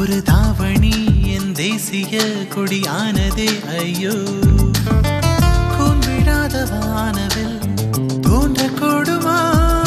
ஒரு தாவணி என் தேசிய கொடியானதே ஐயோ கூன்விடாத வானவில் தோன்ற கொடுமா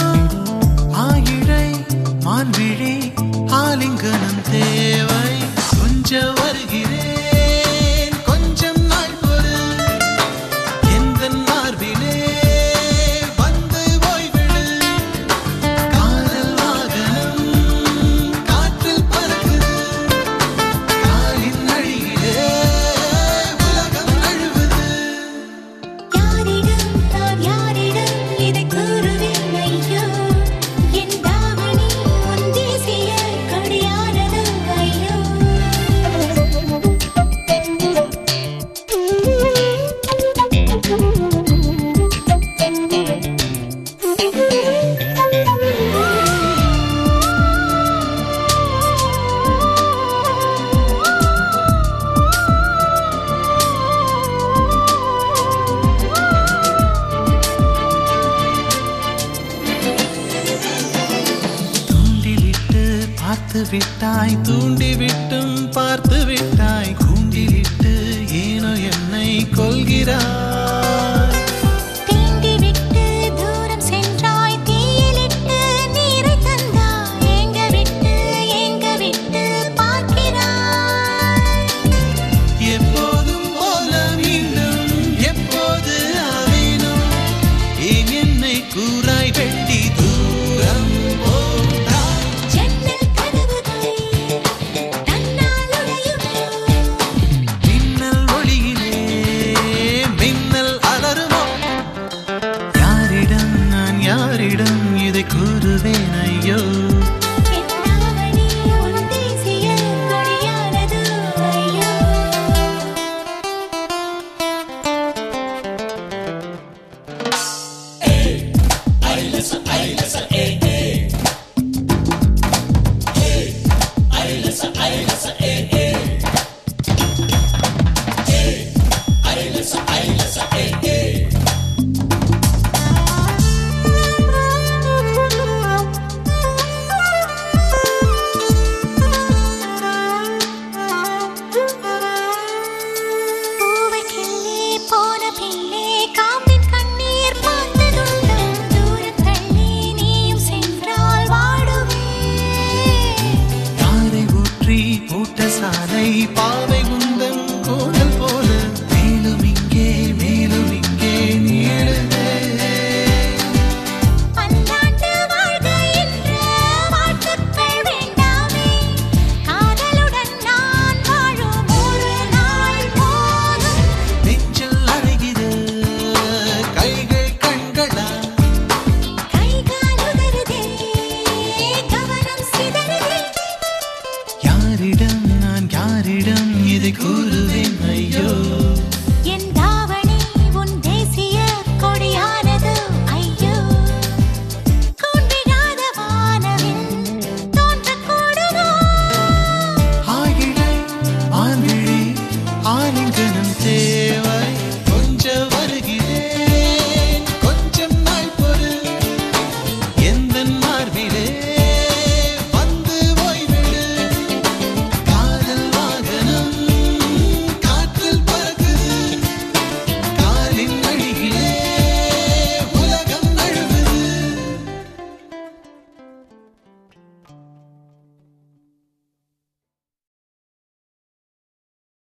ஆயிழை மான்விழி ஆலிங்கனம் தேவை கொஞ்சம் வருகிறேன் கொஞ்சம் நாள் பொறு எந்த மார்பிலே வந்து ஓய்விடு காதல் வாகனம் காற்றில் பறக்குது காலின் அழியிலே உலகம் அழுவுது யாரிடம் நான் யாரிடம் இதை கூறுவேன் ஐயோ என் தாவணி உன் தேசிய கொடியானது ஐயோ தூண்டிலிட்டு பார்த்து விட்டாய் தூண்டி விட்டும் பார்த்து விட்டாய் கூண்டிலிட்டு ஏனோ என்னை கொள்கிறாய் தீண்டி விட்டு தூரம் சென்றாய் தீயிலிட்டு நீரை தந்தாய் ஏங்க விட்டு ஏங்க விட்டு பார்க்கிறாய் எப்போதும் போல மீண்டும் எப்போது ஆவேனும் ஏன் என்னை கூறாய் வெட்டி தூரம் போட்டாய் ஜன்னல் கதவுகளை தன்னால் உடையுமோ மின்னல் ஒளியிலே மின்னல் அலறுமோ யாரிடம் நான் யாரிடம் இதை கூறுவேன் ஐயோ என் தாவணி உன் தேசிய கொடியானது ஐயோ பூவை கிள்ளி போன பின்னே காம்பின் கண்ணீர் பார்த்ததுண்டோ தூரத் தள்ளி நீயும் சென்றால் வாடுவே யாரை ஊற்றி போட்ட சாலை பாவை உந்தன் கோடல் போல மேலும் இங்கே மேலும் இங்கே நீளுதே பல்லாண்டு வாழ்க என்ற வாழ்த்துக்கள் வேண்டாமே காதலுடன் நான் வாழும் ஒரு நாள் போதும் நெஞ்சில் அறைகிற கைகள் கண்களா கைகால் உதறுதே கவனம் சிதறுதே யாரிடம் நான் யாரிடம் இதை கூறு